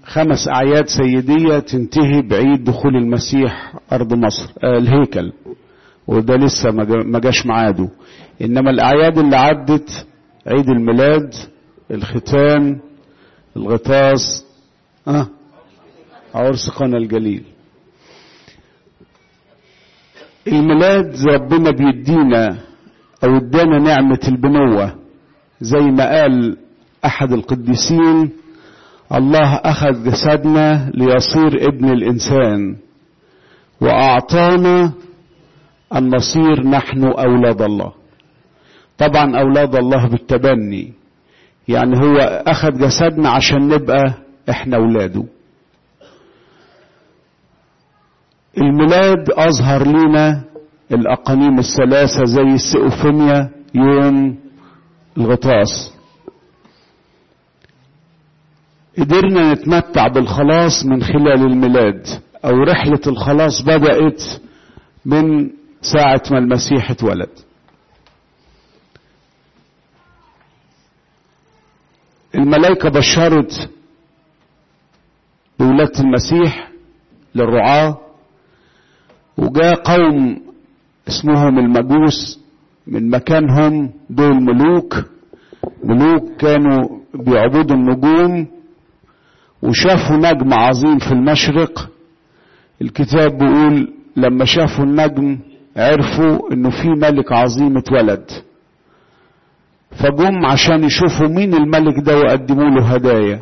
خمس أعياد سيدية تنتهي بعيد دخول المسيح أرض مصر آه الهيكل وده لسه ما جاش ميعاده إنما الأعياد اللي عدت عيد الميلاد الختان الغطاس أه عرس قنا الجليل الميلاد ربنا بيدينا او ادانا نعمة البنوة زي ما قال احد القديسين الله اخذ جسدنا ليصير ابن الانسان واعطانا ان نصير نحن اولاد الله طبعا اولاد الله بالتبني يعني هو اخذ جسدنا عشان نبقى احنا اولاده الميلاد أظهر لنا الأقانيم الثلاثة زي السئوفينيا يوم الغطاس قدرنا نتمتع بالخلاص من خلال الميلاد أو رحلة الخلاص بدأت من ساعة ما المسيح اتولد الملائكة بشرت بولادة المسيح للرعاه وجاء قوم اسمهم المجوس من مكانهم دول ملوك ملوك كانوا بيعبدوا النجوم وشافوا نجم عظيم في المشرق الكتاب بيقول لما شافوا النجم عرفوا انه في ملك عظيم اتولد فجم عشان يشوفوا مين الملك ده وقدموا له هدايا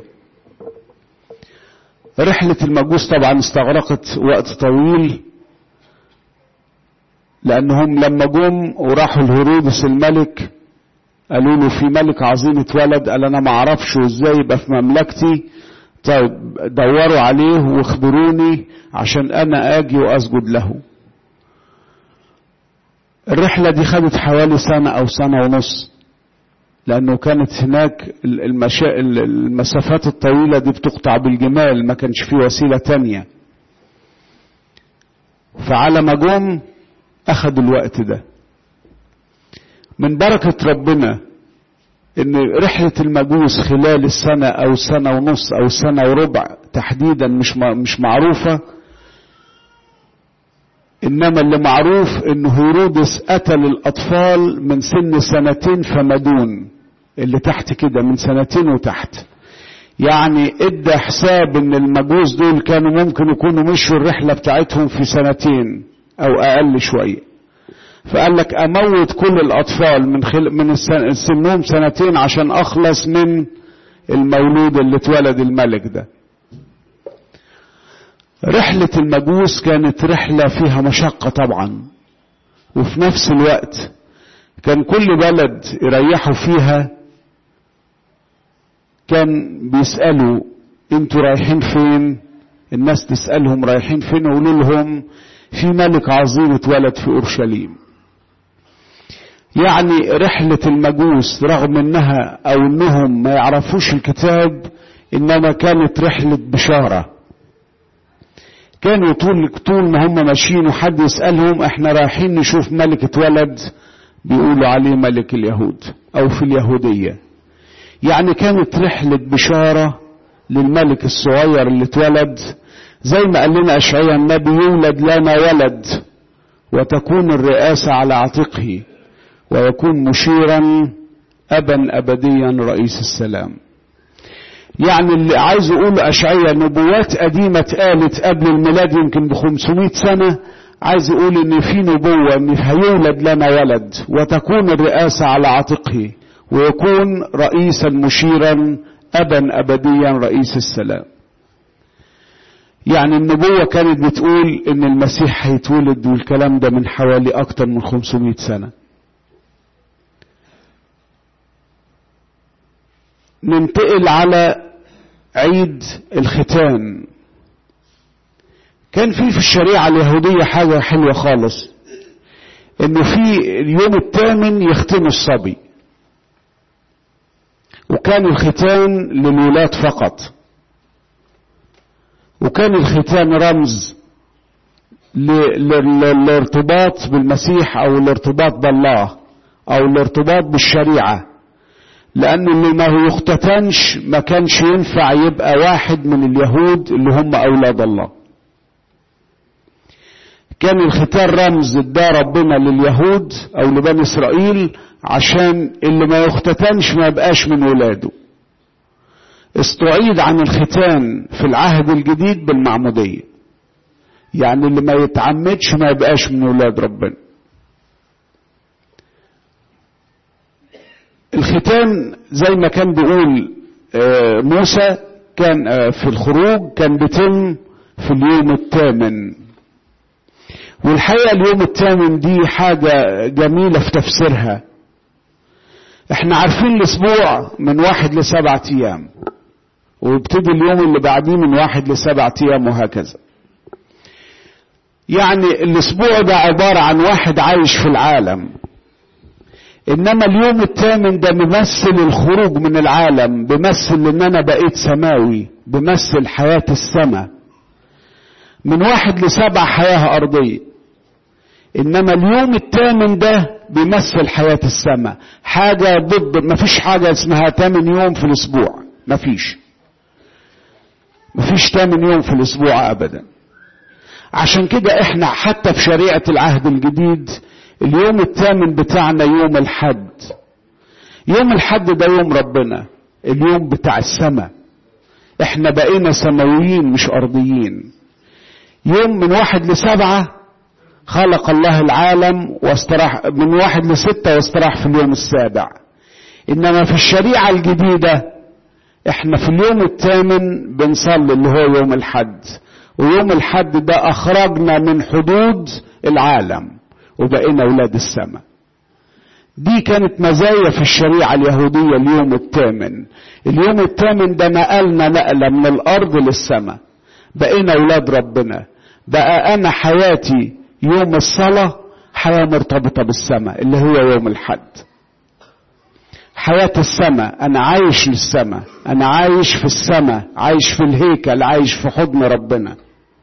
رحلة المجوس طبعا استغرقت وقت طويل لانهم لما جم وراحوا لهرودس الملك قالوا له في ملك عظيم اتولد قال انا ما اعرفش ازاي يبقى في مملكتي طيب دوروا عليه واخبروني عشان انا اجي واسجد له الرحلة دي خدت حوالي سنة او سنة ونص لانه كانت هناك المشا... المسافات الطويلة دي بتقطع بالجمال ما كانش في وسيلة تانية فعلى ما جم أخذوا الوقت ده من بركة ربنا إن رحلة المجوس خلال السنة أو سنة ونص أو سنة وربع تحديدا مش مش معروفة إنما اللي معروف إن هيرودس قتل الأطفال من سن سنتين فما دون اللي تحت كده من سنتين وتحت يعني ادى حساب ان المجوس دول كانوا ممكن يكونوا مشوا الرحلة بتاعتهم في سنتين او اقل شوية فقال لك اموت كل الاطفال من خل... من السن... سنهم سنتين عشان اخلص من المولود اللي اتولد الملك ده رحلة المجوس كانت رحلة فيها مشقة طبعا وفي نفس الوقت كان كل بلد يريحوا فيها كان بيسألوا انتوا رايحين فين الناس تسألهم رايحين فين ويقولوا لهم في ملك عظيم اتولد في اورشليم يعني رحلة المجوس رغم انها او انهم ما يعرفوش الكتاب انما كانت رحلة بشارة كانوا طول طول ما هم ماشيين وحد يسألهم احنا رايحين نشوف ملك اتولد بيقولوا عليه ملك اليهود او في اليهودية يعني كانت رحلة بشارة للملك الصغير اللي اتولد زي ما قال لنا اشعياء النبي يولد لنا ولد وتكون الرئاسة على عاتقه ويكون مشيرا ابا ابديا رئيس السلام يعني اللي عايز اقول اشعياء نبوات قديمة اتقالت قبل الميلاد يمكن ب 500 سنة عايز اقول ان في نبوة ان هيولد لنا ولد وتكون الرئاسة على عاتقه ويكون رئيسا مشيرا ابا ابديا رئيس السلام يعني النبوة كانت بتقول ان المسيح هيتولد والكلام ده من حوالي اكتر من 500 سنة ننتقل على عيد الختان كان في في الشريعة اليهودية حاجة حلوة خالص انه في اليوم الثامن يختنوا الصبي وكان الختان للولاد فقط وكان الختان رمز للارتباط بالمسيح او الارتباط بالله او الارتباط بالشريعة لأن اللي ما يختتنش ما كانش ينفع يبقى واحد من اليهود اللي هم أولاد الله كان الختان رمز اداه ربنا لليهود أو لبني إسرائيل عشان اللي ما يختتنش ما يبقاش من ولاده استعيد عن الختان في العهد الجديد بالمعمودية يعني اللي ما يتعمدش ما يبقاش من ولاد ربنا الختان زي ما كان بيقول موسى كان في الخروج كان بيتم في اليوم الثامن والحقيقة اليوم الثامن دي حاجة جميلة في تفسيرها احنا عارفين الاسبوع من واحد لسبعة ايام ويبتدي اليوم اللي بعديه من واحد لسبعة ايام وهكذا يعني الاسبوع ده عبارة عن واحد عايش في العالم انما اليوم الثامن ده بيمثل الخروج من العالم بيمثل ان انا بقيت سماوي بيمثل حياة السماء من واحد لسبعة حياة ارضية انما اليوم الثامن ده بيمثل حياة السماء حاجة ضد مفيش حاجة اسمها ثامن يوم في الاسبوع مفيش مفيش ثامن يوم في الاسبوع ابدا عشان كده احنا حتى في شريعة العهد الجديد اليوم الثامن بتاعنا يوم الحد يوم الحد ده يوم ربنا اليوم بتاع السماء احنا بقينا سماويين مش ارضيين يوم من واحد لسبعة خلق الله العالم واستراح من واحد لستة واستراح في اليوم السابع انما في الشريعة الجديدة احنا في اليوم الثامن بنصلي اللي هو يوم الحد ويوم الحد ده اخرجنا من حدود العالم وبقينا اولاد السماء دي كانت مزايا في الشريعة اليهودية اليوم الثامن اليوم الثامن ده نقلنا نقلة من الارض للسماء بقينا اولاد ربنا بقى انا حياتي يوم الصلاة حياة مرتبطة بالسماء اللي هو يوم الحد حياة السماء أنا عايش للسماء أنا عايش في السماء عايش في الهيكل عايش في حضن ربنا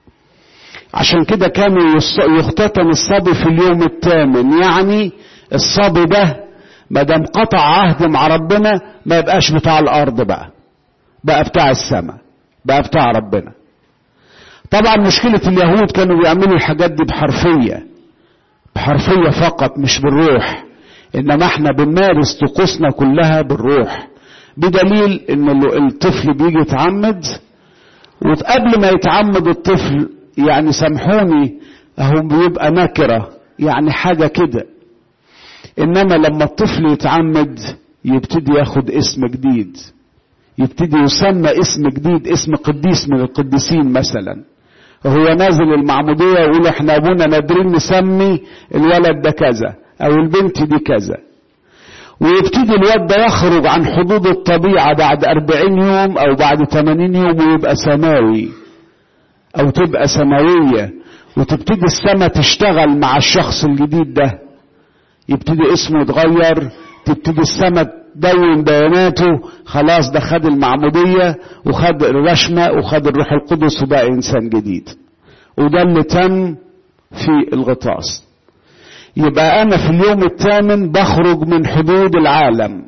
عشان كده كانوا يختتن الصبي في اليوم الثامن يعني الصبي ده ما دام قطع عهد مع ربنا ما يبقاش بتاع الارض بقى بقى بتاع السماء بقى بتاع ربنا طبعا مشكلة اليهود كانوا بيعملوا الحاجات دي بحرفية بحرفية فقط مش بالروح انما احنا بنمارس طقوسنا كلها بالروح بدليل ان الطفل بيجي يتعمد وقبل ما يتعمد الطفل يعني سامحوني اهو بيبقى نكرة يعني حاجة كده انما لما الطفل يتعمد يبتدي ياخد اسم جديد يبتدي يسمى اسم جديد اسم قديس من القديسين مثلا هو نازل المعمودية يقول احنا ابونا نادرين نسمي الولد ده كذا او البنت دي كذا ويبتدي الواد ده يخرج عن حدود الطبيعة بعد أربعين يوم أو بعد ثمانين يوم ويبقى سماوي أو تبقى سماوية وتبتدي السماء تشتغل مع الشخص الجديد ده يبتدي اسمه يتغير تبتدي السماء تدون بياناته خلاص ده خد المعمودية وخد الرشمة وخد الروح القدس وبقى إنسان جديد وده اللي تم في الغطاس يبقى أنا في اليوم الثامن بخرج من حدود العالم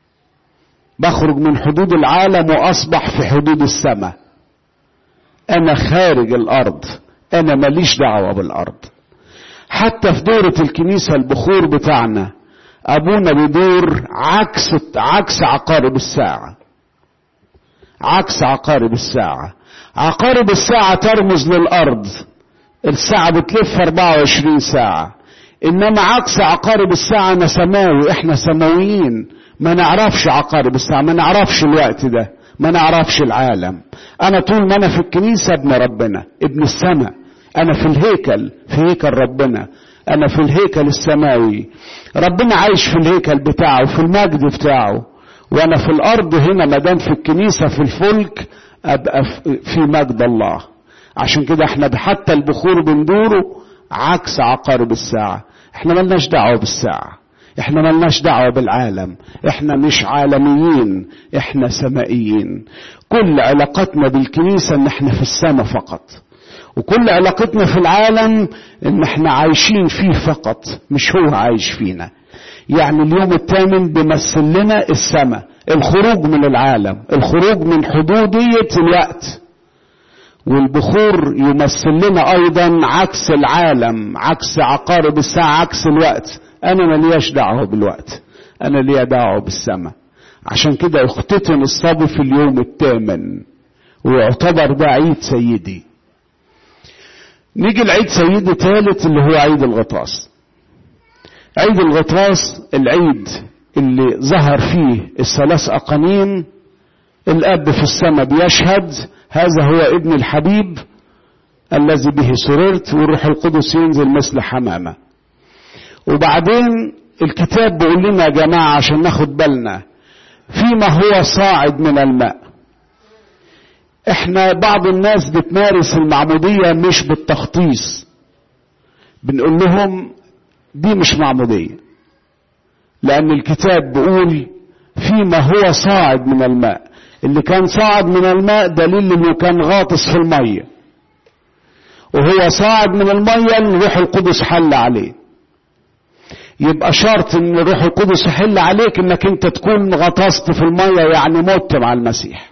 بخرج من حدود العالم وأصبح في حدود السماء أنا خارج الأرض أنا ماليش دعوة بالأرض حتى في دورة الكنيسة البخور بتاعنا أبونا بيدور عكس عكس عقارب الساعة عكس عقارب الساعة عقارب الساعة ترمز للأرض الساعة بتلف 24 ساعة إنما عكس عقارب الساعة أنا سماوي إحنا سماويين ما نعرفش عقارب الساعة ما نعرفش الوقت ده ما نعرفش العالم أنا طول ما أنا في الكنيسة ابن ربنا ابن السماء أنا في الهيكل في هيكل ربنا أنا في الهيكل السماوي ربنا عايش في الهيكل بتاعه في المجد بتاعه وأنا في الأرض هنا مدام في الكنيسة في الفلك أبقى في مجد الله عشان كده احنا حتى البخور بندوره عكس عقارب الساعة احنا ملناش دعوة بالساعة احنا ملناش دعوة بالعالم احنا مش عالميين احنا سمائيين كل علاقتنا بالكنيسة ان احنا في السماء فقط وكل علاقتنا في العالم ان احنا عايشين فيه فقط مش هو عايش فينا يعني اليوم الثامن بيمثل لنا السماء الخروج من العالم الخروج من حدودية الوقت والبخور يمثل لنا ايضا عكس العالم عكس عقارب الساعة عكس الوقت انا ملياش دعوة بالوقت انا ليا دعوة بالسماء عشان كده اختتن الصبي في اليوم الثامن ويعتبر ده عيد سيدي نيجي لعيد سيدي ثالث اللي هو عيد الغطاس عيد الغطاس العيد اللي ظهر فيه الثلاث أقانيم الأب في السماء بيشهد هذا هو ابن الحبيب الذي به سررت والروح القدس ينزل مثل حمامة وبعدين الكتاب بيقول لنا يا جماعة عشان ناخد بالنا فيما هو صاعد من الماء احنا بعض الناس بتمارس المعمودية مش بالتخطيص بنقول لهم دي مش معمودية لأن الكتاب بيقول فيما هو صاعد من الماء اللي كان صاعد من الماء دليل انه كان غاطس في المية وهو صاعد من المية الروح القدس حل عليه يبقى شرط ان الروح القدس يحل عليك انك انت تكون غطست في المية يعني مت مع المسيح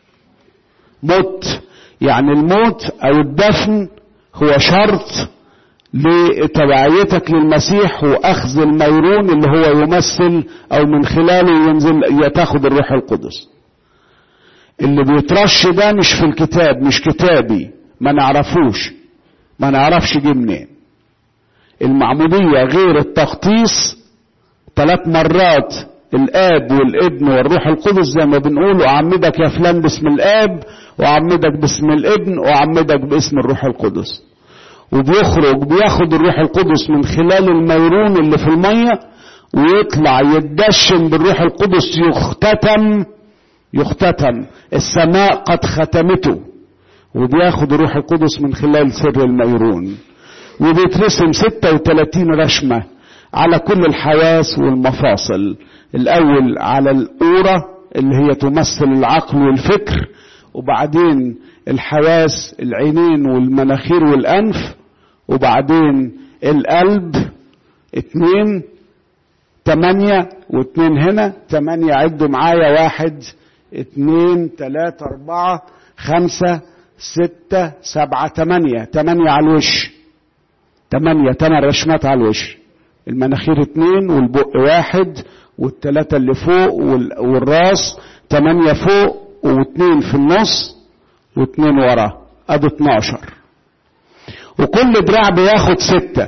مت يعني الموت او الدفن هو شرط لتبعيتك للمسيح واخذ الميرون اللي هو يمثل او من خلاله ينزل تاخد الروح القدس اللي بيترش ده مش في الكتاب مش كتابي ما نعرفوش ما نعرفش جه منين المعمودية غير التخطيص ثلاث مرات الاب والابن والروح القدس زي ما بنقول اعمدك يا فلان باسم الاب واعمدك باسم الابن واعمدك باسم الروح القدس وبيخرج بياخد الروح القدس من خلال الميرون اللي في المية ويطلع يتدشن بالروح القدس يختتم يختتم السماء قد ختمته وبياخد الروح القدس من خلال سر الميرون وبيترسم 36 رشمة على كل الحواس والمفاصل الأول على الأورة اللي هي تمثل العقل والفكر وبعدين الحواس العينين والمناخير والأنف وبعدين القلب اتنين تمانية واتنين هنا تمانية عدوا معايا واحد اتنين تلاتة اربعة خمسة ستة سبعة تمانية تمانية على الوش تمانية تمن رشمات على الوش المناخير اتنين والبق واحد والتلاتة اللي فوق والراس تمانية فوق واتنين في النص واتنين ورا ادي اتناشر وكل دراع بياخد ستة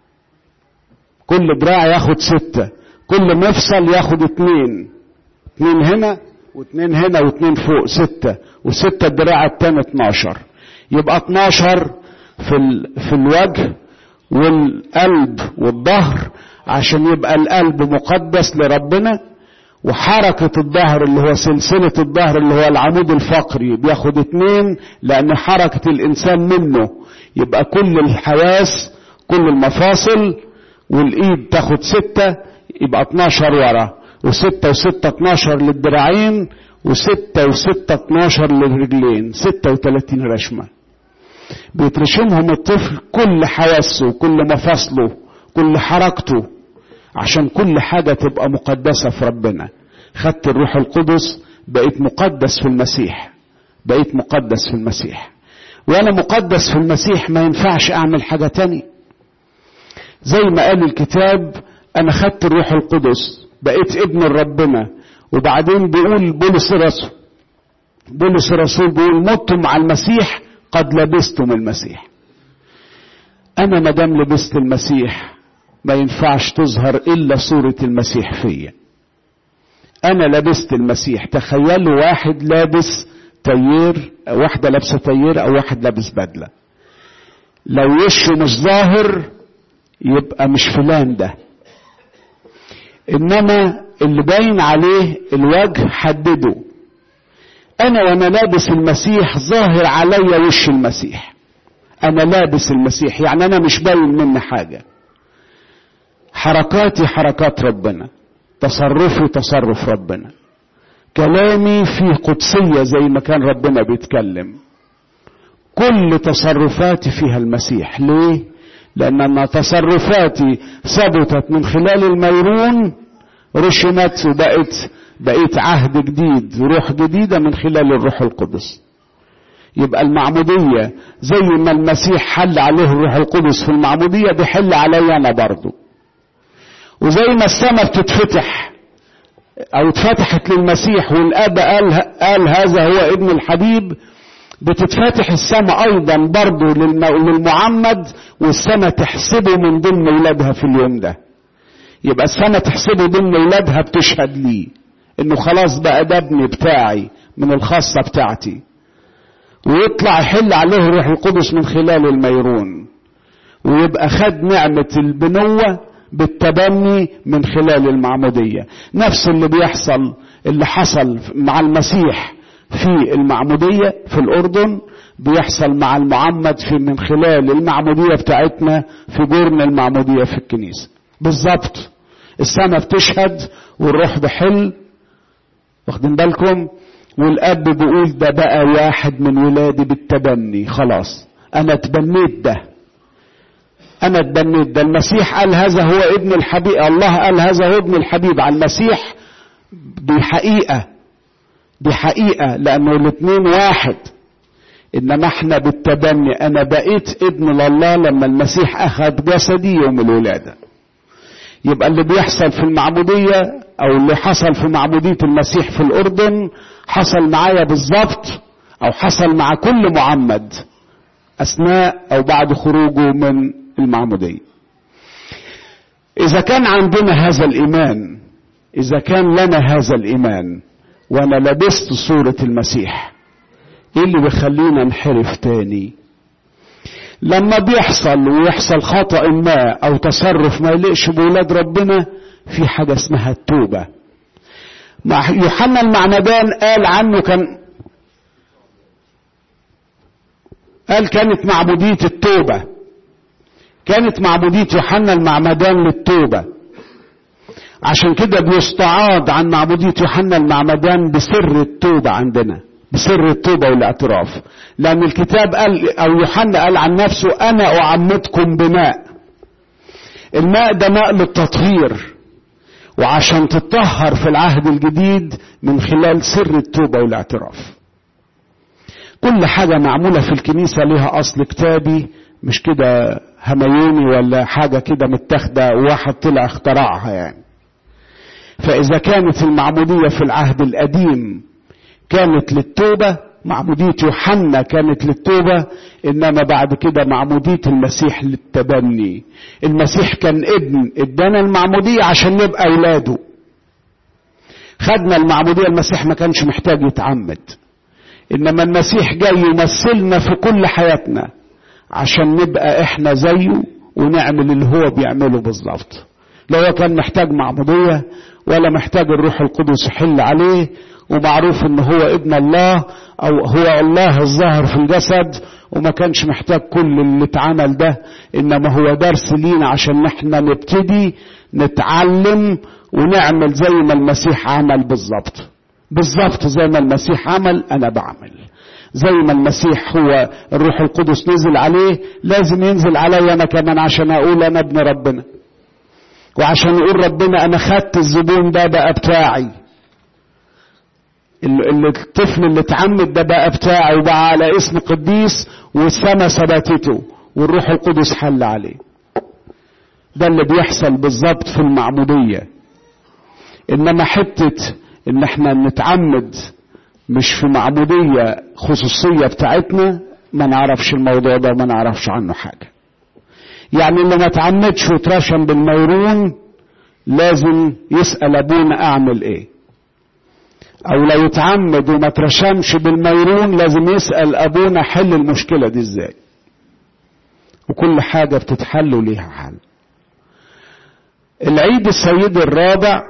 كل دراع ياخد ستة كل مفصل ياخد اتنين اتنين هنا واتنين هنا واتنين فوق ستة وستة الدراع التاني اتناشر يبقى اتناشر في, ال... في الوجه والقلب والظهر عشان يبقى القلب مقدس لربنا وحركة الظهر اللي هو سلسلة الظهر اللي هو العمود الفقري بياخد اتنين لأن حركة الإنسان منه يبقى كل الحواس كل المفاصل والإيد تاخد ستة يبقى 12 ورا وستة وستة 12 للدراعين وستة وستة 12 للرجلين 36 رشمة بيترشمهم الطفل كل حواسه كل مفاصله كل حركته عشان كل حاجة تبقى مقدسة في ربنا خدت الروح القدس بقيت مقدس في المسيح بقيت مقدس في المسيح وانا مقدس في المسيح ما ينفعش اعمل حاجة تاني زي ما قال الكتاب انا خدت الروح القدس بقيت ابن ربنا وبعدين بيقول بولس الرسول بولس الرسول بيقول متم مع المسيح قد لبستم المسيح انا ما دام لبست المسيح ما ينفعش تظهر الا صورة المسيح فيا انا لبست المسيح تخيلوا واحد لابس تيير واحدة لابسة تيير او واحد لابس بدلة لو وشه مش ظاهر يبقى مش فلان ده انما اللي باين عليه الوجه حدده انا وانا لابس المسيح ظاهر عليا وش المسيح انا لابس المسيح يعني انا مش باين مني حاجه حركاتي حركات ربنا تصرفي تصرف ربنا كلامي فيه قدسيه زي ما كان ربنا بيتكلم كل تصرفاتي فيها المسيح ليه لأن تصرفاتي ثبتت من خلال الميرون رشمت وبقت بقيت عهد جديد روح جديدة من خلال الروح القدس يبقى المعمودية زي ما المسيح حل عليه الروح القدس في المعمودية بيحل علي أنا برضو وزي ما السماء بتتفتح أو اتفتحت للمسيح والآب قال, قال هذا هو ابن الحبيب بتتفتح السماء أيضا برضو للمعمد والسماء تحسبه من ضمن ولادها في اليوم ده يبقى السماء تحسبه ضمن ولادها بتشهد ليه انه خلاص بقى ده ابني بتاعي من الخاصة بتاعتي ويطلع يحل عليه الروح القدس من خلال الميرون ويبقى خد نعمة البنوة بالتبني من خلال المعمودية نفس اللي بيحصل اللي حصل مع المسيح في المعمودية في الأردن بيحصل مع المعمد في من خلال المعمودية بتاعتنا في جرن المعمودية في الكنيسة بالظبط السماء بتشهد والروح بحل واخدين بالكم والاب بيقول ده بقى واحد من ولادي بالتبني خلاص انا اتبنيت ده انا اتبنيت ده المسيح قال هذا هو ابن الحبيب الله قال هذا هو ابن الحبيب على المسيح دي حقيقة دي حقيقة لانه الاتنين واحد انما احنا بالتبني انا بقيت ابن لله لما المسيح اخذ جسدي يوم الولاده يبقى اللي بيحصل في المعمودية او اللي حصل في معمودية المسيح في الاردن حصل معايا بالظبط او حصل مع كل معمد اثناء او بعد خروجه من المعمودية اذا كان عندنا هذا الايمان اذا كان لنا هذا الايمان وانا لبست صورة المسيح ايه اللي بيخلينا نحرف تاني لما بيحصل ويحصل خطأ ما او تصرف ما يليقش بولاد ربنا في حاجة اسمها التوبة يوحنا المعمدان قال عنه كان قال كانت معبودية التوبة كانت معبودية يوحنا المعمدان للتوبة عشان كده بيستعاض عن معبودية يوحنا المعمدان بسر التوبة عندنا بسر التوبة والاعتراف لأن الكتاب قال أو يوحنا قال عن نفسه أنا أعمدكم بماء الماء ده ماء للتطهير وعشان تطهر في العهد الجديد من خلال سر التوبة والاعتراف كل حاجة معمولة في الكنيسة لها أصل كتابي مش كده هميوني ولا حاجة كده متاخدة وواحد طلع اخترعها يعني فإذا كانت المعمودية في العهد القديم كانت للتوبة معمودية يوحنا كانت للتوبة إنما بعد كده معمودية المسيح للتبني المسيح كان ابن ادانا المعمودية عشان نبقى أولاده خدنا المعمودية المسيح ما كانش محتاج يتعمد إنما المسيح جاي يمثلنا في كل حياتنا عشان نبقى إحنا زيه ونعمل اللي هو بيعمله بالظبط لا هو كان محتاج معمودية ولا محتاج الروح القدس يحل عليه ومعروف ان هو ابن الله او هو الله الظاهر في الجسد وما كانش محتاج كل اللي اتعمل ده انما هو درس لينا عشان احنا نبتدي نتعلم ونعمل زي ما المسيح عمل بالظبط بالظبط زي ما المسيح عمل انا بعمل زي ما المسيح هو الروح القدس نزل عليه لازم ينزل علي انا كمان عشان اقول انا ابن ربنا وعشان يقول ربنا انا خدت الزبون ده بقى بتاعي اللي الطفل اللي اتعمد ده بقى بتاعي وبقى على اسم قديس والسما ثبتته والروح القدس حل عليه ده اللي بيحصل بالظبط في المعمودية انما حتة ان احنا نتعمد مش في معمودية خصوصية بتاعتنا ما نعرفش الموضوع ده وما نعرفش عنه حاجة يعني اللي ما تعمدش وترشم بالميرون لازم يسأل ابونا اعمل ايه او لو اتعمد وما ترشمش بالميرون لازم يسأل ابونا حل المشكلة دي ازاي وكل حاجة بتتحل وليها حل العيد السيد الرابع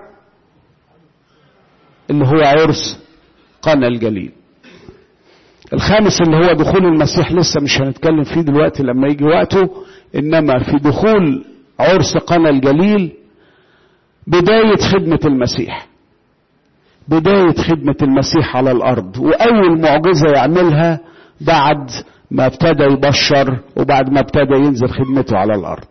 اللي هو عرس قنا الجليل الخامس اللي هو دخول المسيح لسه مش هنتكلم فيه دلوقتي لما يجي وقته انما في دخول عرس قنا الجليل بداية خدمة المسيح بداية خدمة المسيح على الأرض وأول معجزة يعملها بعد ما ابتدى يبشر وبعد ما ابتدى ينزل خدمته على الارض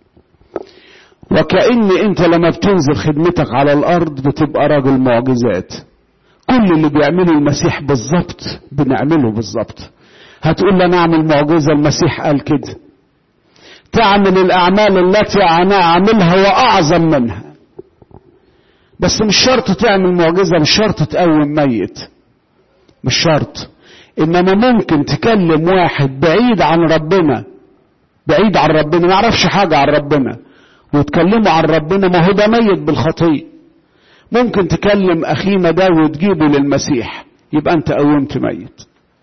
وكأن انت لما بتنزل خدمتك على الارض بتبقى راجل معجزات كل اللي بيعمله المسيح بالظبط بنعمله بالظبط هتقول لي انا اعمل معجزه المسيح قال كده تعمل الاعمال التي انا اعملها واعظم منها بس مش شرط تعمل معجزه مش شرط تقوم ميت مش شرط انما ممكن تكلم واحد بعيد عن ربنا بعيد عن ربنا ما يعرفش حاجه عن ربنا وتكلمه عن ربنا ما هو ده ميت بالخطيه ممكن تكلم اخينا ده وتجيبه للمسيح يبقى انت قومت ميت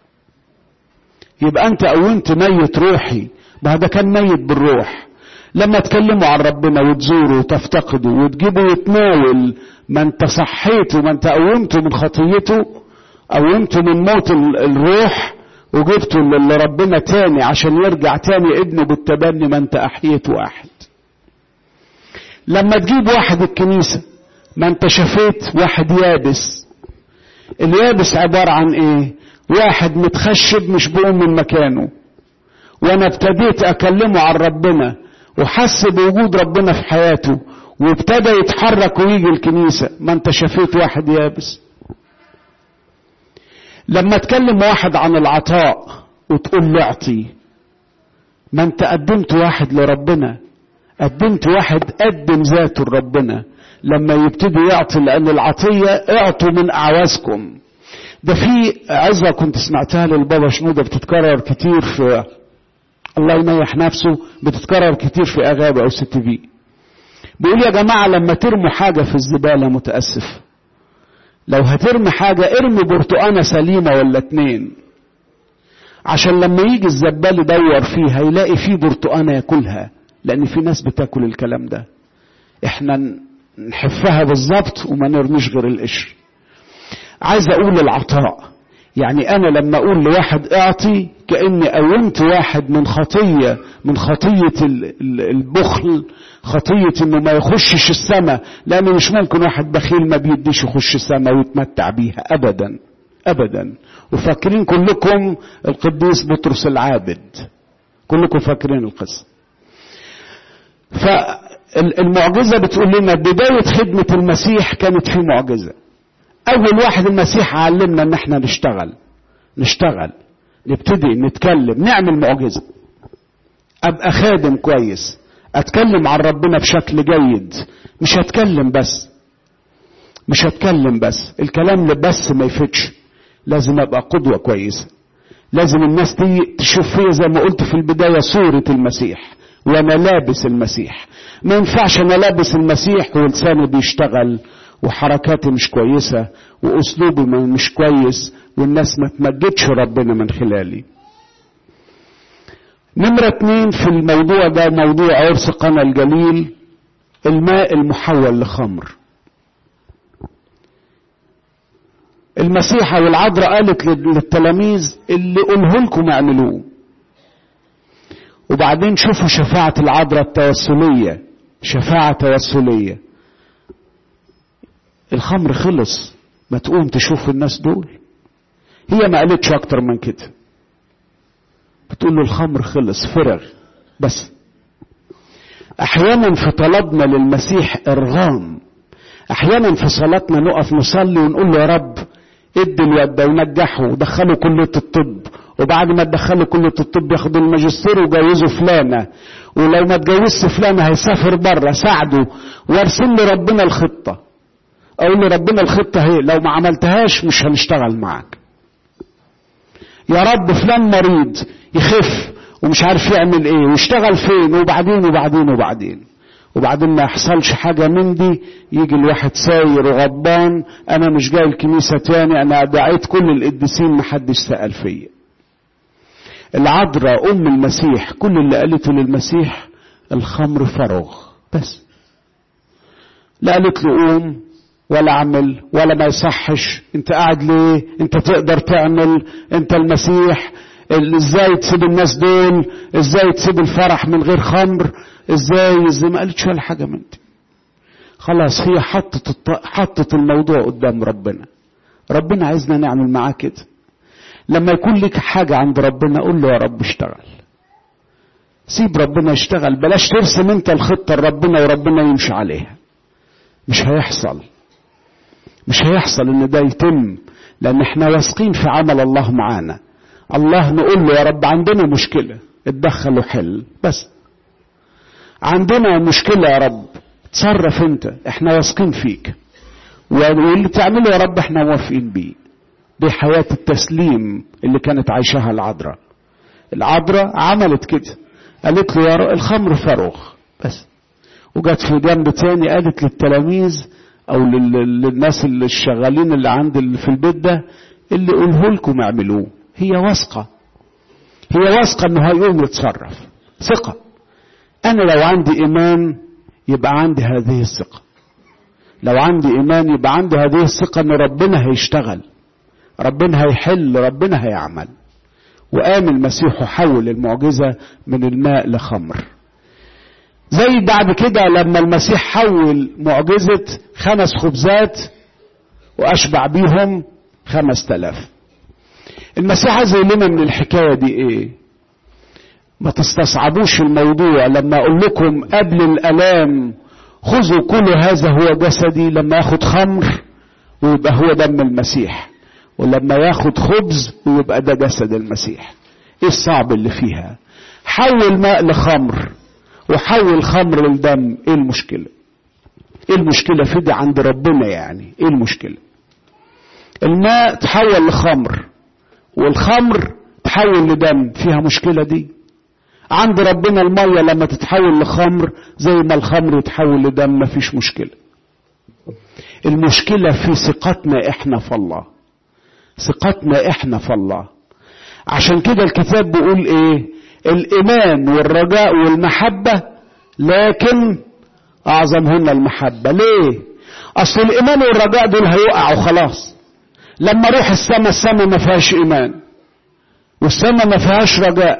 يبقى انت قومت ميت روحي ما ده كان ميت بالروح لما تكلموا عن ربنا وتزوروا وتفتقدوا وتجيبوا يتناول ما انت صحيته ما انت قومته من خطيته قومته من موت الروح وجبته لربنا تاني عشان يرجع تاني ابنه بالتبني ما انت احييت واحد لما تجيب واحد الكنيسه ما انت شفيت واحد يابس اليابس عبارة عن ايه واحد متخشب مش بقوم من مكانه وانا ابتديت اكلمه عن ربنا وحس بوجود ربنا في حياته وابتدى يتحرك ويجي الكنيسة ما انت شفيت واحد يابس لما تكلم واحد عن العطاء وتقول له اعطي ما انت قدمت واحد لربنا قدمت واحد قدم ذاته لربنا لما يبتدي يعطي لان العطيه اعطوا من اعوازكم ده في عظه كنت سمعتها للبابا شنوده بتتكرر كتير في الله ينيح نفسه بتتكرر كتير في اغابه او ست بي بيقول يا جماعه لما ترموا حاجه في الزباله متاسف لو هترمي حاجه ارمي برتقانه سليمه ولا اتنين عشان لما يجي الزبال يدور فيها يلاقي فيه برتقانه ياكلها لان في ناس بتاكل الكلام ده احنا نحفها بالظبط وما نرميش غير القشر عايز اقول العطاء يعني انا لما اقول لواحد اعطي كاني قومت واحد من خطيه من خطيه البخل خطيه انه ما يخشش السماء لان مش ممكن واحد بخيل ما بيديش يخش السماء ويتمتع بيها ابدا ابدا وفاكرين كلكم القديس بطرس العابد كلكم فاكرين القصه فالمعجزه بتقول لنا بدايه خدمه المسيح كانت في معجزه اول واحد المسيح علمنا ان احنا نشتغل نشتغل نبتدي نتكلم نعمل معجزه ابقى خادم كويس اتكلم عن ربنا بشكل جيد مش هتكلم بس مش هتكلم بس الكلام بس ما يفيدش لازم ابقى قدوه كويسه لازم الناس تشوف فيا زي ما قلت في البدايه صوره المسيح وانا لابس المسيح ما ينفعش انا لابس المسيح ولساني بيشتغل وحركاتي مش كويسة وأسلوبي مش كويس والناس ما تمجدش ربنا من خلالي نمرة اتنين في الموضوع ده موضوع عرس قنا الجليل الماء المحول لخمر المسيحة والعذراء قالت للتلاميذ اللي قوله لكم اعملوه وبعدين شوفوا شفاعة العذراء التوسلية شفاعة توسلية الخمر خلص ما تقوم تشوف الناس دول هي ما قالتش اكتر من كده بتقول له الخمر خلص فرغ بس احيانا في طلبنا للمسيح ارغام احيانا في صلاتنا نقف نصلي ونقول له يا رب ادي الواد ده ونجحه ودخله كليه الطب وبعد ما تدخله كليه الطب ياخدوا الماجستير وجوزوا فلانه ولو ما اتجوزش فلانه هيسافر بره ساعده وارسل لي ربنا الخطه اقول له ربنا الخطه اهي لو ما عملتهاش مش هنشتغل معاك يا رب فلان مريض يخف ومش عارف يعمل ايه ويشتغل فين وبعدين وبعدين وبعدين وبعدين ما يحصلش حاجة من دي يجي الواحد ساير وغضبان انا مش جاي الكنيسة تاني انا دعيت كل القديسين محدش سأل فيا العذراء ام المسيح كل اللي قالته للمسيح الخمر فرغ بس لا قالت له قوم ولا اعمل ولا ما يصحش انت قاعد ليه انت تقدر تعمل انت المسيح ازاي تسيب الناس دول ازاي تسيب الفرح من غير خمر ازاي ازاي ما قالتش ولا حاجه من دي خلاص هي حطت الط... حطت الموضوع قدام ربنا ربنا عايزنا نعمل معاه كده لما يكون لك حاجة عند ربنا قول له يا رب اشتغل سيب ربنا يشتغل بلاش ترسم انت الخطة لربنا وربنا يمشي عليها مش هيحصل مش هيحصل ان ده يتم لان احنا واثقين في عمل الله معانا الله نقول له يا رب عندنا مشكلة اتدخل وحل بس عندنا مشكلة يا رب تصرف انت احنا واثقين فيك واللي تعمله يا رب احنا موافقين بيه دي حياة التسليم اللي كانت عايشاها العذراء العذراء عملت كده قالت له يا رب الخمر فروغ بس وجت في جنب تاني قالت للتلاميذ او للناس اللي الشغالين اللي عند اللي في البيت ده اللي قوله لكم اعملوه هي واثقة هي واثقة انه هيقوم يتصرف ثقة انا لو عندي ايمان يبقى عندي هذه الثقة لو عندي ايمان يبقى عندي هذه الثقة ان ربنا هيشتغل ربنا هيحل ربنا هيعمل وقام المسيح وحول المعجزة من الماء لخمر زي بعد كده لما المسيح حول معجزة خمس خبزات وأشبع بيهم خمس تلاف المسيح عايز لنا من الحكاية دي ايه ما تستصعبوش الموضوع لما اقول لكم قبل الالام خذوا كل هذا هو جسدي لما ياخد خمر ويبقى هو دم المسيح ولما ياخد خبز ويبقى ده جسد المسيح ايه الصعب اللي فيها حول ماء لخمر وحول خمر لدم ايه المشكلة ايه المشكلة في دي عند ربنا يعني ايه المشكلة الماء تحول لخمر والخمر تحول لدم فيها مشكلة دي عند ربنا المية لما تتحول لخمر زي ما الخمر يتحول لدم مفيش مشكلة المشكلة في ثقتنا احنا في الله ثقتنا احنا في الله عشان كده الكتاب بيقول ايه الايمان والرجاء والمحبة لكن اعظمهن المحبة ليه اصل الايمان والرجاء دول هيقعوا خلاص لما اروح السماء السماء ما فيهاش ايمان والسماء ما فيهاش رجاء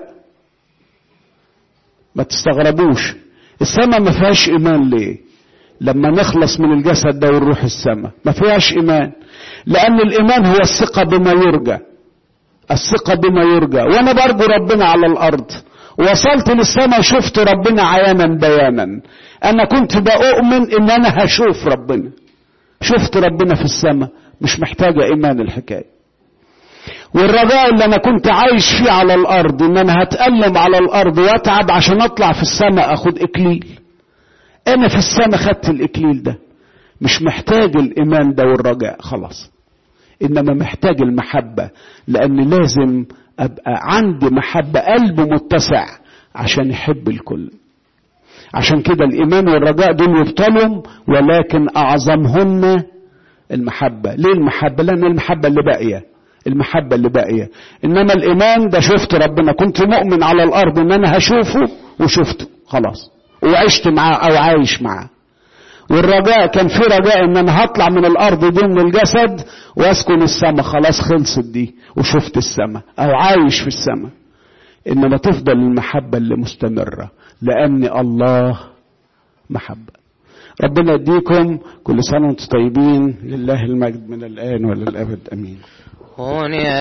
ما تستغربوش السماء ما فيهاش ايمان ليه لما نخلص من الجسد ده ونروح السماء ما فيهاش ايمان لان الايمان هو الثقة بما يرجى الثقة بما يرجى وانا برجو ربنا على الارض وصلت للسماء وشفت ربنا عيانا بيانا انا كنت بأؤمن ان انا هشوف ربنا شفت ربنا في السماء مش محتاجة ايمان الحكاية والرجاء اللي انا كنت عايش فيه على الارض ان انا هتألم على الارض واتعب عشان اطلع في السماء اخد اكليل انا في السماء خدت الاكليل ده مش محتاج الايمان ده والرجاء خلاص انما محتاج المحبة لان لازم ابقى عندي محبة قلب متسع عشان يحب الكل عشان كده الايمان والرجاء دول يبطلهم ولكن اعظمهن المحبة ليه المحبة لان المحبة اللي باقية المحبة اللي باقية انما الايمان ده شفت ربنا كنت مؤمن على الارض ان انا هشوفه وشفته خلاص وعشت معاه او عايش معاه والرجاء كان في رجاء ان انا هطلع من الارض دي من الجسد واسكن السماء خلاص خلصت دي وشفت السماء او عايش في السماء انما تفضل المحبة اللي مستمرة لان الله محبة ربنا يديكم كل سنة وانتم طيبين لله المجد من الآن وللأبد أمين هون